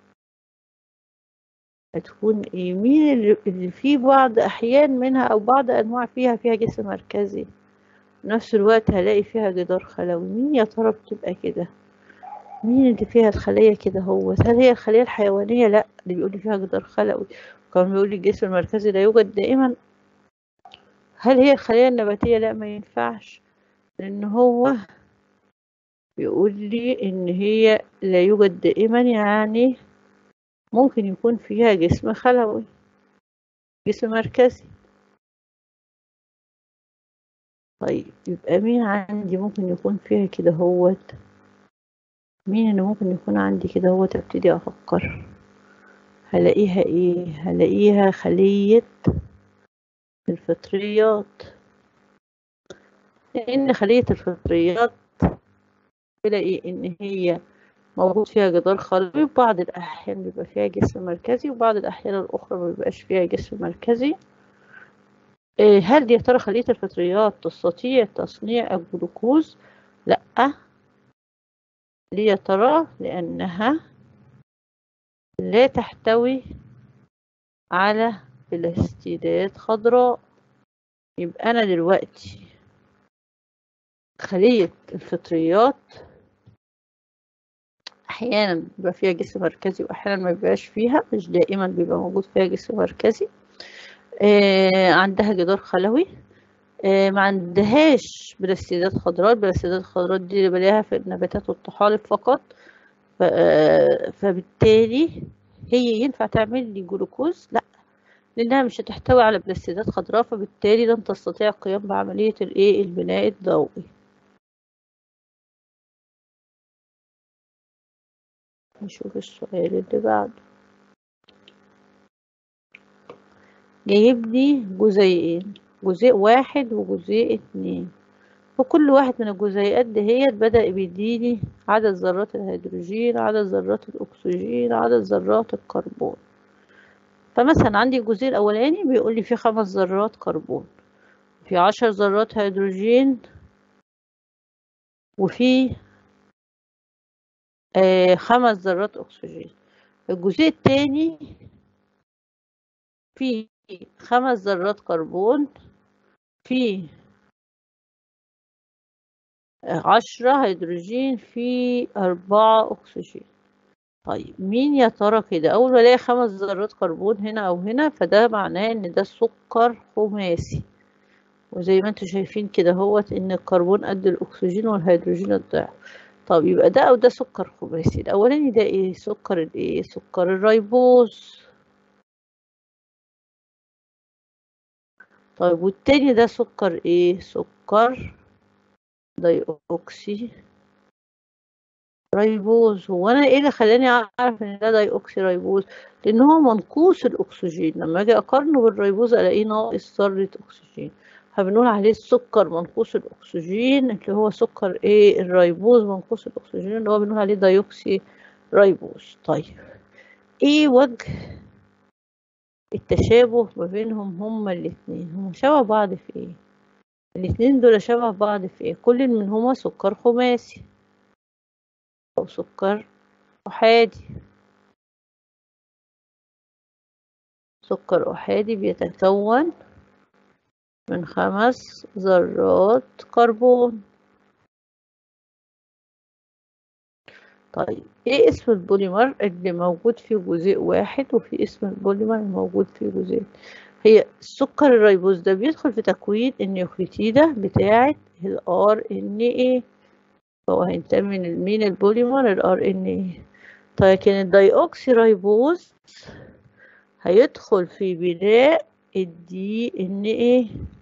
هتكون ايه مين اللي- اللي في بعض أحيان منها أو بعض أنواع فيها فيها جسم مركزي في نفس الوقت هلاقي فيها جدار خلوي مين يا ترى بتبقى كده مين اللي فيها الخلية كده هو هل هي الخلية الحيوانية لا اللي بيقول لي فيها جدار خلوي وكمان بيقول لي الجسم المركزي لا يوجد دائما هل هي الخلية النباتية لا ما ينفعش لأن هو بيقول لي إن هي لا يوجد دائما يعني ممكن يكون فيها جسم خلوي جسم مركزي طيب يبقى مين عندي ممكن يكون فيها كده هوت مين اللي ممكن يكون عندي كده هوت ابتدي افكر هلاقيها ايه هلاقيها خلية الفطريات لان خلية الفطريات بلاقي ان هي موجود فيها جدار خلوي وبعض الأحيان بيبقى فيها جسم مركزي وبعض الأحيان الأخرى ما بيبقاش فيها جسم مركزي إيه، هل يا ترى خلية الفطريات تستطيع تصنيع الجلوكوز؟ لأ ليه يا ترى؟ لأنها لا تحتوي على بلاستيدات خضراء يبقى أنا دلوقتي خلية الفطريات أحيانا بيبقى فيها جسم مركزي وأحيانا ما بيبقاش فيها مش دائما بيبقى موجود فيها جسم مركزي آه عندها جدار خلوي آه ما عندهاش بلاستيدات خضراء البلاستيدات الخضراء دي اللي بلاقيها في النباتات والطحالب فقط ف- آه، فبالتالي هي ينفع تعمل لي جلوكوز لا لأنها مش هتحتوي على بلاستيدات خضراء فبالتالي لن تستطيع القيام بعملية الإيه البناء الضوئي نشوف السؤال اللي بعده جايب لي جزيئين جزيء واحد وجزيء اتنين وكل واحد من الجزيئات دهيت بدأ بيديني عدد ذرات الهيدروجين عدد ذرات الأكسجين عدد ذرات الكربون فمثلا عندي الجزيء الأولاني بيقول لي فيه خمس ذرات كربون في عشر ذرات هيدروجين وفي آه خمس ذرات أكسجين الجزيء التاني فيه خمس ذرات كربون فيه عشرة هيدروجين في أربعة أكسجين طيب مين يا ترى كده أول ما ألاقي خمس ذرات كربون هنا أو هنا فده معناه إن ده سكر خماسي وزي ما انتوا شايفين كده هوت إن الكربون قد الأكسجين والهيدروجين الضعف طب يبقى ده أو ده سكر خماسي الأولاني ده إيه سكر الإيه سكر الريبوز طيب والتاني ده سكر إيه سكر دايوكسي ريبوز هو انا ايه اللي خلاني اعرف ان ده دايوكسي ريبوز لان هو منقوص الاكسجين لما اجي اقارنه بالريبوز الاقيه ناقص ذره اكسجين فبنقول عليه السكر منقوص الاكسجين اللي هو سكر ايه الريبوز منقوص الاكسجين اللي هو بنقول عليه دايوكسي ريبوز طيب ايه وجه التشابه ما بينهم هما الاتنين هما شبه بعض في ايه الاتنين دول شبه بعض في ايه كل منهما سكر خماسي أو سكر أحادي سكر أحادي بيتكون من خمس ذرات كربون طيب ايه اسم البوليمر اللي موجود في جزيء واحد وفي اسم البوليمر الموجود في جزيء هي السكر الريبوز ده بيدخل في تكوين النيوكليتيدة بتاعة ال RNA فهو هينتمي من مين البوليمر ال RNA طيب لكن الدايوكسي ريبوز هيدخل في بناء الدي ان ايه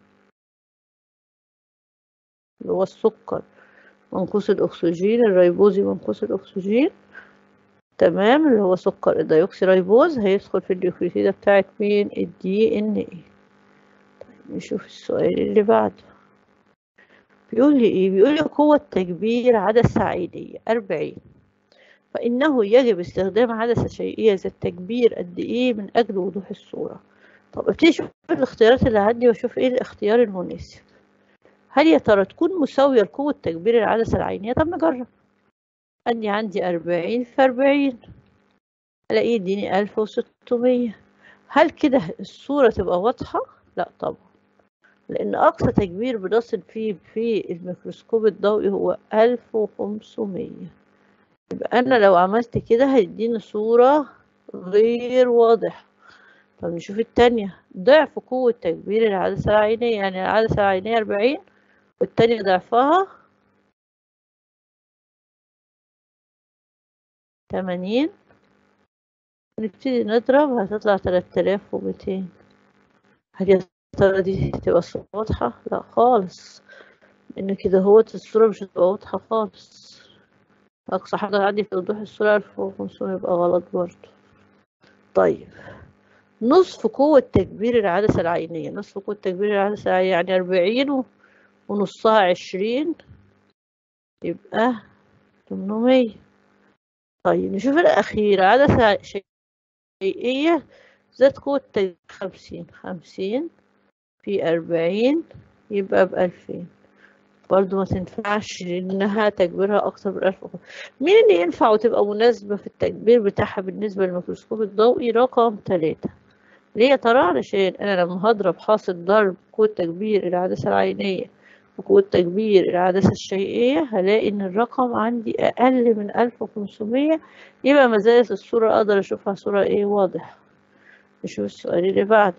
اللي هو السكر منقوص الاكسجين الريبوزي منقوص الاكسجين تمام اللي هو سكر الديوكسي ريبوز هيدخل في النيوكليوتيدة بتاعت مين الدي ان ايه طيب نشوف السؤال اللي بعده بيقول لي ايه بيقول لي قوة تكبير عدسة عينية أربعين فإنه يجب استخدام عدسة شيئية ذات تكبير قد ايه من أجل وضوح الصورة طب ابتدي اشوف الاختيارات اللي عندي واشوف ايه الاختيار المناسب هل يا ترى تكون مساوية لقوة تكبير العدسة العينية طب نجرب أدي عندي أربعين في أربعين ألاقيه يديني ألف وستمية هل كده الصورة تبقى واضحة؟ لا طبعا لأن أقصى تكبير بنصل فيه في الميكروسكوب الضوئي هو ألف وخمسمية يبقى أنا لو عملت كده هيديني صورة غير واضحة طب نشوف التانية ضعف قوة تكبير العدسة العينية يعني العدسة العينية أربعين والتانية ضعفها تمانين نبتدي نضرب هتطلع تلات آلاف وميتين هل يا ترى دي تبقى الصورة واضحة؟ لا خالص لأن كده هوت الصورة مش هتبقى واضحة خالص أقصى حاجة عندي في وضوح الصورة ألف وخمسمية يبقى غلط برضه طيب نصف قوة تكبير العدسة العينية نصف قوة تكبير العدسة العينية يعني أربعين ونصها عشرين يبقى تمنمية طيب نشوف الأخيرة عدسة شيئية ذات قوة تكبير خمسين خمسين في أربعين يبقى بألفين برضو ما تنفعش لأنها تكبيرها أكتر من ألف مين اللي ينفع وتبقى مناسبة في التكبير بتاعها بالنسبة للميكروسكوب الضوئي رقم تلاتة ليه يا ترى علشان أنا لما هضرب حاصل ضرب قوة تكبير العدسة العينية وقوة تكبير العدسة الشيئية هلاقي إن الرقم عندي أقل من ألف وخمسمية يبقى مزايا الصورة أقدر أشوفها صورة إيه واضحة نشوف السؤال اللي بعده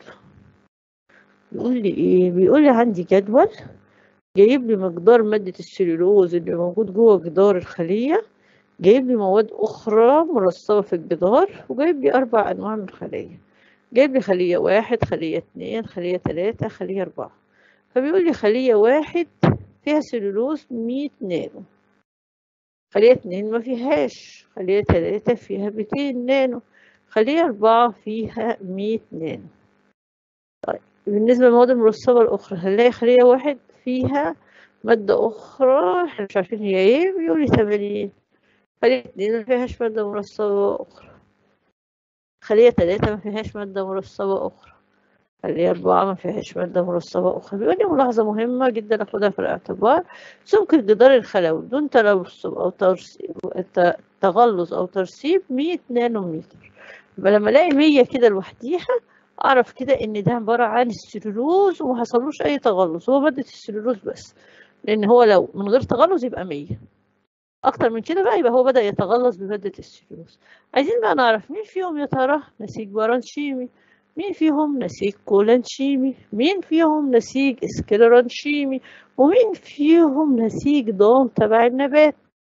بيقول لي إيه بيقول لي عندي جدول جايب لي مقدار مادة السليلوز اللي موجود جوه جدار الخلية جايب لي مواد أخرى مرصبة في الجدار وجايب لي أربع أنواع من الخلية جايب لي خلية واحد خلية اتنين خلية تلاتة خلية أربعة فبيقول لي خلية واحد فيها سليلوز مية نانو خلية اتنين ما فيهاش خلية تلاتة فيها ميتين نانو خلية أربعة فيها مية نانو طيب بالنسبة للمواد المرصبة الأخرى هنلاقي خلية واحد فيها مادة أخرى احنا مش عارفين هي ايه بيقول لي تمانين خلية اتنين ما فيهاش مادة مرصبة أخرى خلية تلاتة ما فيهاش مادة مرصبة أخرى خلية أربعة ما فيهاش مادة مرصبة أخرى بيقول لي ملاحظة مهمة جدا أخدها في الاعتبار سمك الجدار الخلوي بدون تلوث أو ترسيب تغلظ أو ترسيب مية نانومتر يبقى لما ألاقي مية كده لوحديها أعرف كده إن ده عبارة عن السلولوز وما حصلوش أي تغلظ هو مادة السلولوز بس لأن هو لو من غير تغلظ يبقى مية أكتر من كده بقى يبقى هو بدأ يتغلظ بمادة السلولوز عايزين بقى نعرف مين فيهم يا ترى نسيج برانشيمي مين فيهم نسيج كولانشيمي مين فيهم نسيج اسكلرانشيمي ومين فيهم نسيج ضام تبع النبات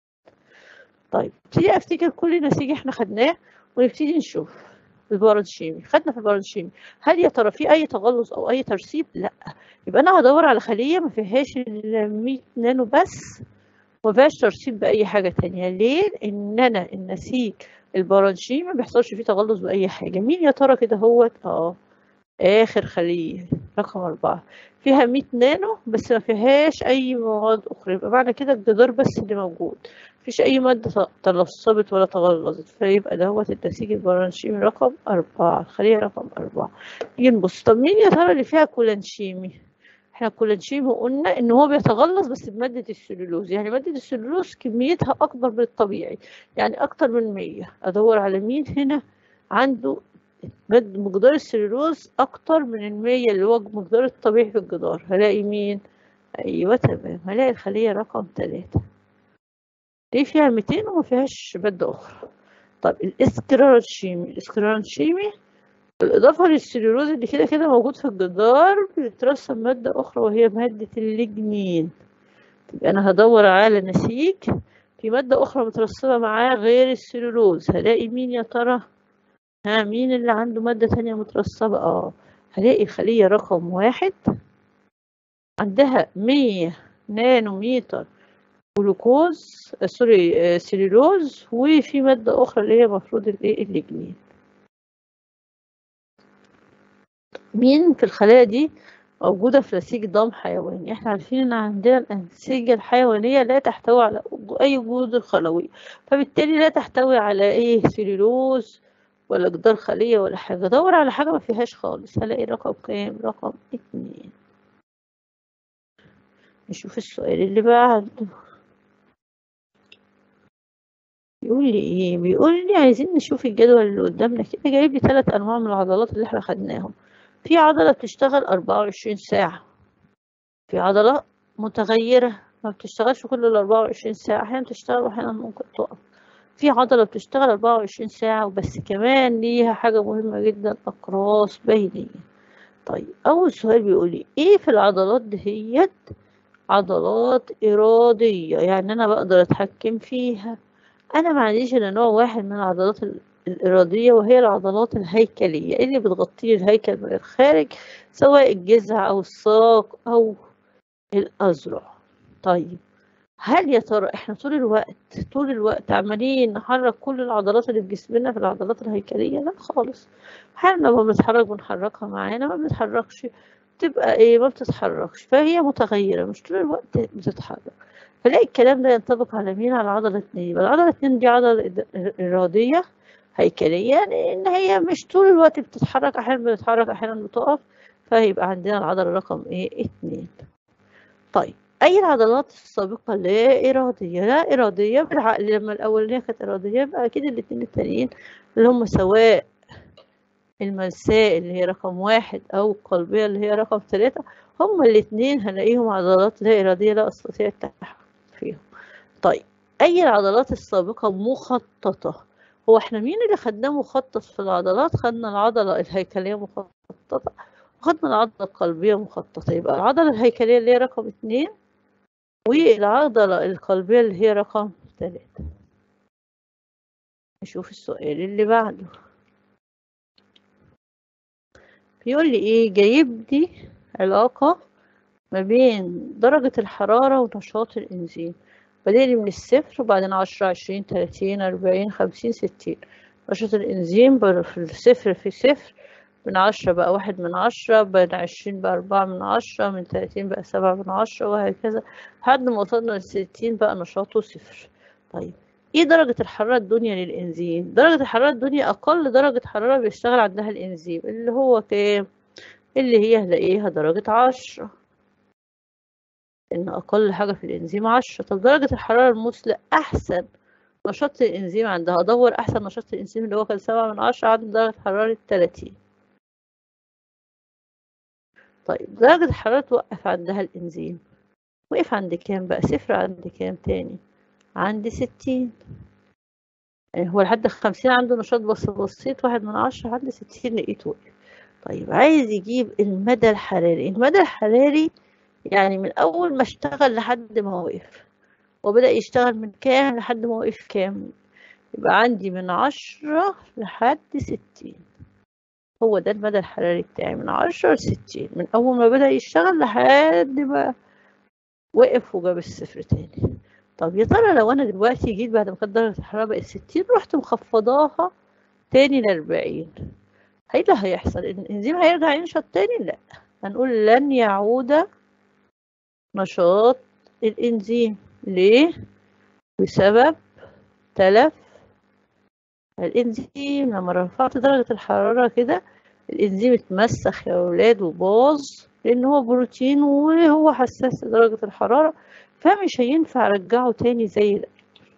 طيب ابتدي افتكر كل نسيج احنا خدناه ونبتدي نشوف البارانشيمي خدنا في البارانشيمي هل يا ترى في اي تغلظ او اي ترسيب لا يبقى انا هدور على خليه ما فيهاش الا 100 نانو بس ما فيهاش ترسيب باي حاجه تانية ليه ان انا النسيج البارانشيم ما بيحصلش فيه تغلظ باي حاجه مين يا ترى كده هوت اه اخر خليه رقم أربعة فيها 100 نانو بس ما فيهاش اي مواد اخرى يبقى معنى كده الجدار بس اللي موجود مفيش اي ماده تلصبت ولا تغلظت فيبقى دوت النسيج البارانشيمي رقم أربعة الخليه رقم أربعة نيجي نبص طب مين يا ترى اللي فيها كولانشيمي احنا الكولانشيمي قلنا ان هو بيتغلظ بس بمادة السلولوز يعني مادة السلولوز كميتها اكبر من الطبيعي يعني اكتر من 100 ادور على مين هنا عنده مقدار السلولوز اكتر من المية اللي هو المقدار الطبيعي في الجدار هلاقي مين ايوه تمام هلاقي الخلية رقم ثلاثة ليه فيها 200 وما فيهاش مادة اخرى طب الاسكرانشيمي الاسكرانشيمي بالإضافة للسليولوز اللي كده كده موجود في الجدار بيترسب مادة أخرى وهي مادة الليجنين يبقى أنا هدور على نسيج في مادة أخرى مترسبة معاه غير السليولوز هلاقي مين يا ترى؟ ها مين اللي عنده مادة تانية مترسبة؟ اه هلاقي الخلية رقم واحد عندها مية نانومتر جلوكوز آه، سوري آه، سيلولوز وفي مادة أخرى اللي هي المفروض الإيه الليجنين مين في الخلايا دي موجودة في نسيج ضم حيواني احنا عارفين ان عندنا الأنسجة الحيوانية لا تحتوي على أي جذور خلوية فبالتالي لا تحتوي على ايه سيلولوز ولا جدار خلية ولا حاجة دور على حاجة ما فيهاش خالص هلاقي رقم كام رقم اتنين نشوف السؤال اللي بعده بيقول لي ايه بيقول لي عايزين نشوف الجدول اللي قدامنا كده جايب لي ثلاث انواع من العضلات اللي احنا خدناهم في عضلة بتشتغل 24 ساعة في عضلة متغيرة ما بتشتغلش كل ال 24 ساعة أحيانا بتشتغل وأحيانا ممكن تقف في عضلة بتشتغل 24 ساعة وبس كمان ليها حاجة مهمة جدا أقراص بينية طيب أول سؤال بيقول لي إيه في العضلات دهيت عضلات إرادية يعني أنا بقدر أتحكم فيها أنا ما عنديش إلا نوع واحد من العضلات الإرادية وهي العضلات الهيكلية اللي بتغطي الهيكل من الخارج سواء الجذع أو الساق أو الأذرع طيب هل يا ترى احنا طول الوقت طول الوقت عمالين نحرك كل العضلات اللي في جسمنا في العضلات الهيكلية لا خالص احيانا لما بنتحرك بنحركها معانا ما بنتحركش تبقى ايه ما بتتحركش فهي متغيرة مش طول الوقت بتتحرك فلاقي الكلام ده ينطبق على مين على عضلة اتنين يبقى العضلة اتنين دي عضلة إرادية هيكلية يعني إن هي مش طول الوقت بتتحرك أحيانا بتتحرك أحيانا بتقف فهيبقى عندنا العضلة رقم إيه اتنين طيب أي العضلات السابقة لا إرادية لا إرادية بالعقل لما الأولانية كانت إرادية يبقى أكيد الاتنين التانيين اللي هم سواء الملساء اللي هي رقم واحد أو القلبية اللي هي رقم ثلاثة هما الاتنين هنلاقيهم عضلات لا إرادية لا أستطيع التحكم فيهم طيب أي العضلات السابقة مخططة هو احنا مين اللي خدناه مخطط في العضلات خدنا العضلة الهيكلية مخططة وخدنا العضلة القلبية مخططة يبقى العضلة الهيكلية اللي هي رقم اتنين والعضلة القلبية اللي هي رقم تلاتة نشوف السؤال اللي بعده بيقول لي ايه جايب لي علاقة ما بين درجة الحرارة ونشاط الإنزيم بدأني من الصفر وبعدين عشرة عشرين تلاتين أربعين خمسين ستين نشاط الإنزيم في الصفر في صفر من عشرة بقى واحد من عشرة من عشرين بقى أربعة من عشرة من تلاتين بقى سبعة من عشرة وهكذا لحد ما وصلنا لستين بقى نشاطه صفر طيب ايه درجة الحرارة الدنيا للإنزيم؟ درجة الحرارة الدنيا أقل درجة حرارة بيشتغل عندها الإنزيم اللي هو كام؟ اللي هي هلاقيها درجة عشرة إن أقل حاجة في الإنزيم عشرة طب درجة الحرارة المثلى أحسن نشاط الإنزيم عندها أدور أحسن نشاط الإنزيم اللي هو كان سبعة من عشرة عند درجة حرارة تلاتين طيب درجة الحرارة توقف عندها الإنزيم وقف عند كام بقى صفر عند كام تاني عند ستين يعني هو لحد خمسين عنده نشاط بس بسيط واحد من عشرة عند ستين لقيته وقف طيب عايز يجيب المدى الحراري المدى الحراري يعني من أول ما اشتغل لحد ما وقف وبدأ يشتغل من كام لحد ما وقف كام يبقى عندي من عشرة لحد ستين هو ده المدى الحراري بتاعي من عشرة لستين من أول ما بدأ يشتغل لحد ما وقف وجاب الصفر تاني طب يا ترى لو أنا دلوقتي جيت بعد ما كانت درجة الحرارة بقت ستين رحت مخفضاها تاني لأربعين ايه اللي هيحصل الانزيم هيرجع ينشط تاني لا هنقول لن يعود نشاط الانزيم ليه بسبب تلف الانزيم لما رفعت درجة الحرارة كده الانزيم اتمسخ يا ولاد وباظ لان هو بروتين وهو حساس لدرجة الحرارة فمش هينفع ارجعه تاني زي ده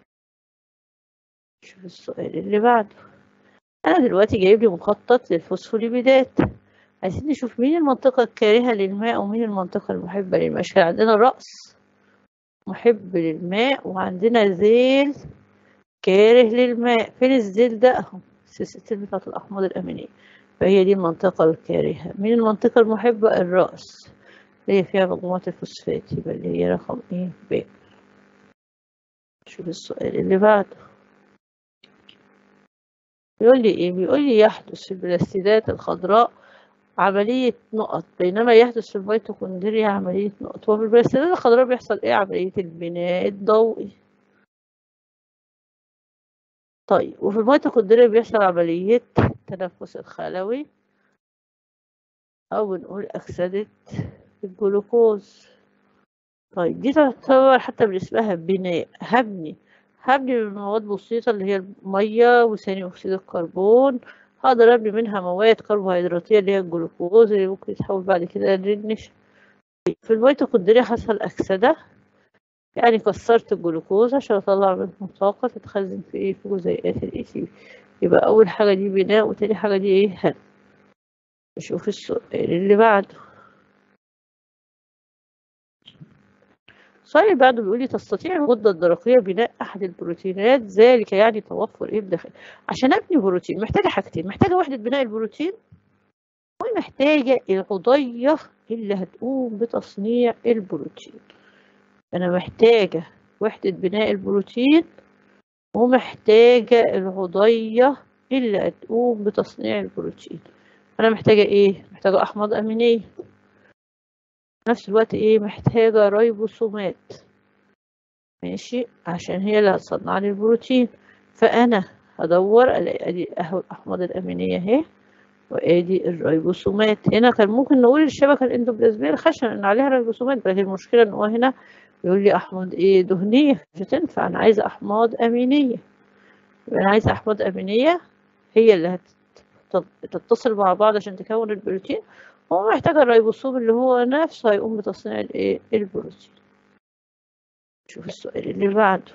شوف السؤال اللي بعده انا دلوقتي جايب لي مخطط للفوسفوليبيدات عايزين نشوف مين المنطقة الكارهة للماء ومين المنطقة المحبة للماء عشان عندنا الرأس محب للماء وعندنا ذيل كاره للماء فين الذيل ده اهو السلسلة بتاعة الأحماض الأمينية فهي دي المنطقة الكارهة مين المنطقة المحبة الرأس اللي هي فيها مجموعة الفوسفات يبقى اللي هي رقم ايه ب شوف السؤال اللي بعده بيقول لي ايه بيقول لي يحدث في البلاستيدات الخضراء عملية نقط بينما يحدث في الميتوكوندريا عملية نقط وفي البلاستيدات الخضراء بيحصل ايه عملية البناء الضوئي طيب وفي الميتوكوندريا بيحصل عملية التنفس الخلوي أو بنقول أكسدة الجلوكوز طيب دي تعتبر حتى من اسمها بناء هبني هبني من مواد بسيطة اللي هي المية وثاني أكسيد الكربون هقدر أبني منها مواد كربوهيدراتية اللي هي الجلوكوز اللي ممكن يتحول بعد كده للنشا في الميتوكوندريا حصل أكسدة يعني كسرت الجلوكوز عشان أطلع منه طاقة تتخزن في إيه في جزيئات الإي تي يبقى أول حاجة دي بناء وتاني حاجة دي إيه هن نشوف السؤال اللي بعده السؤال اللي بعده بيقول لي تستطيع الغدة الدرقية بناء أحد البروتينات ذلك يعني توفر إيه بداخل عشان أبني بروتين محتاجة حاجتين محتاجة وحدة بناء البروتين ومحتاجة العضية اللي هتقوم بتصنيع البروتين أنا محتاجة وحدة بناء البروتين ومحتاجة العضية اللي هتقوم بتصنيع البروتين أنا محتاجة إيه؟ محتاجة أحماض أمينية في نفس الوقت إيه؟ محتاجة ريبوسومات ماشي عشان هي اللي هتصنع لي البروتين فأنا هدور ألاقي أدي أهو الأحماض الأمينية أهي وادي الريبوسومات هنا كان ممكن نقول الشبكه الاندوبلازميه الخشنه ان عليها ريبوسومات لكن المشكله ان هو هنا يقول لي احماض ايه دهنيه مش هتنفع انا عايزه احماض امينيه يبقى انا عايزه احماض امينيه هي اللي هتتصل مع بعض عشان تكون البروتين ومحتاجه الريبوسوم اللي هو نفسه هيقوم بتصنيع الايه البروتين شوف السؤال اللي بعده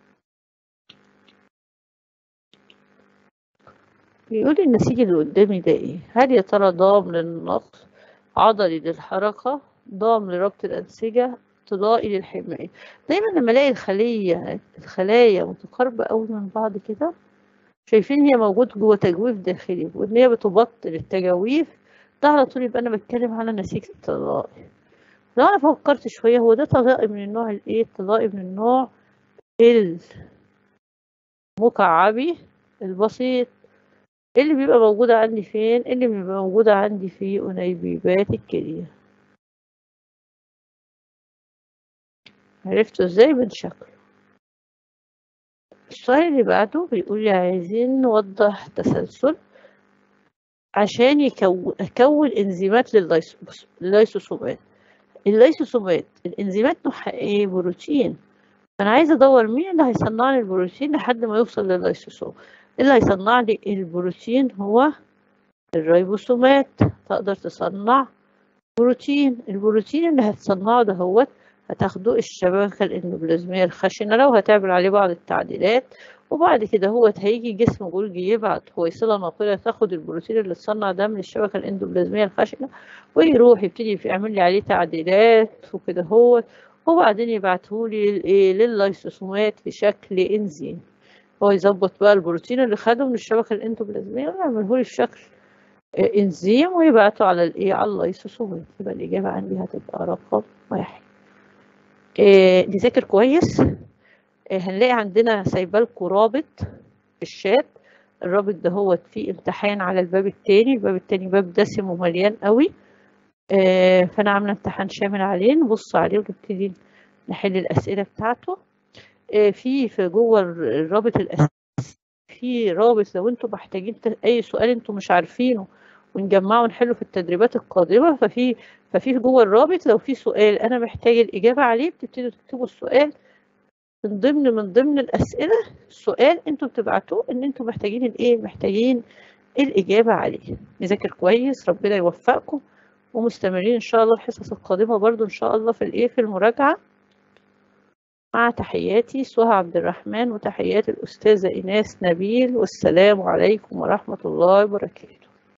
بيقول النسيج اللي قدامي ده ايه هل يا ترى ضام للنقل عضلي للحركة ضام لربط الأنسجة طلائي للحماية دايما لما الاقي الخلية الخلايا متقاربة أوي من بعض كده شايفين هي موجود جوه تجويف داخلي وإن هي بتبطل التجاويف ده على طول يبقى أنا بتكلم على نسيج طلائي لو أنا فكرت شوية هو ده طلائي من النوع الإيه طلائي من النوع المكعبي البسيط اللي بيبقى موجود عندي فين اللي بيبقى موجود عندي في أنيبيبات الكلية عرفتوا ازاي من شكله السؤال اللي بعده بيقول لي عايزين نوضح تسلسل عشان يكون أكون إنزيمات لللايسوسومات اللايسوسومات الإنزيمات نوعها إيه بروتين أنا عايزة أدور مين اللي هيصنع لي البروتين لحد ما يوصل لللايسوسوم اللي هيصنع لي البروتين هو الريبوسومات تقدر تصنع بروتين البروتين اللي هتصنعه ده هو هتاخده الشبكة الإندوبلازمية الخشنة لو هتعمل عليه بعض التعديلات وبعد كده هو هيجي جسم جولجي يبعت هويصلة ناقلة تاخد البروتين اللي اتصنع ده من الشبكة الإندوبلازمية الخشنة ويروح يبتدي يعمل لي عليه تعديلات وكده هو وبعدين يبعتهولي لللايسوسومات في شكل انزيم هو يظبط بقى البروتين اللي خده من الشبكة الانتوبلازمية ويعمله لي في شكل انزيم ويبعته على الايه على اللايسوسومات يبقى الإجابة عندي هتبقى رقم واحد إيه نذاكر كويس إيه هنلاقي عندنا سايبالكوا رابط في الشات الرابط ده هو فيه امتحان على الباب التاني الباب التاني باب دسم ومليان قوي إيه فانا عامله امتحان شامل عليه نبص عليه ونبتدي نحل الاسئله بتاعته في في جوه الرابط الاساسي في رابط لو انتم محتاجين اي سؤال انتم مش عارفينه ونجمعه ونحله في التدريبات القادمه ففي ففي جوه الرابط لو في سؤال انا محتاج الاجابه عليه بتبتدوا تكتبوا السؤال من ضمن من ضمن الاسئله سؤال انتم بتبعتوه ان انتم محتاجين الايه محتاجين الاجابه عليه نذاكر كويس ربنا يوفقكم ومستمرين ان شاء الله الحصص القادمه برضو ان شاء الله في الايه في المراجعه مع تحياتي سهى عبد الرحمن وتحيات الأستاذة إيناس نبيل والسلام عليكم ورحمة الله وبركاته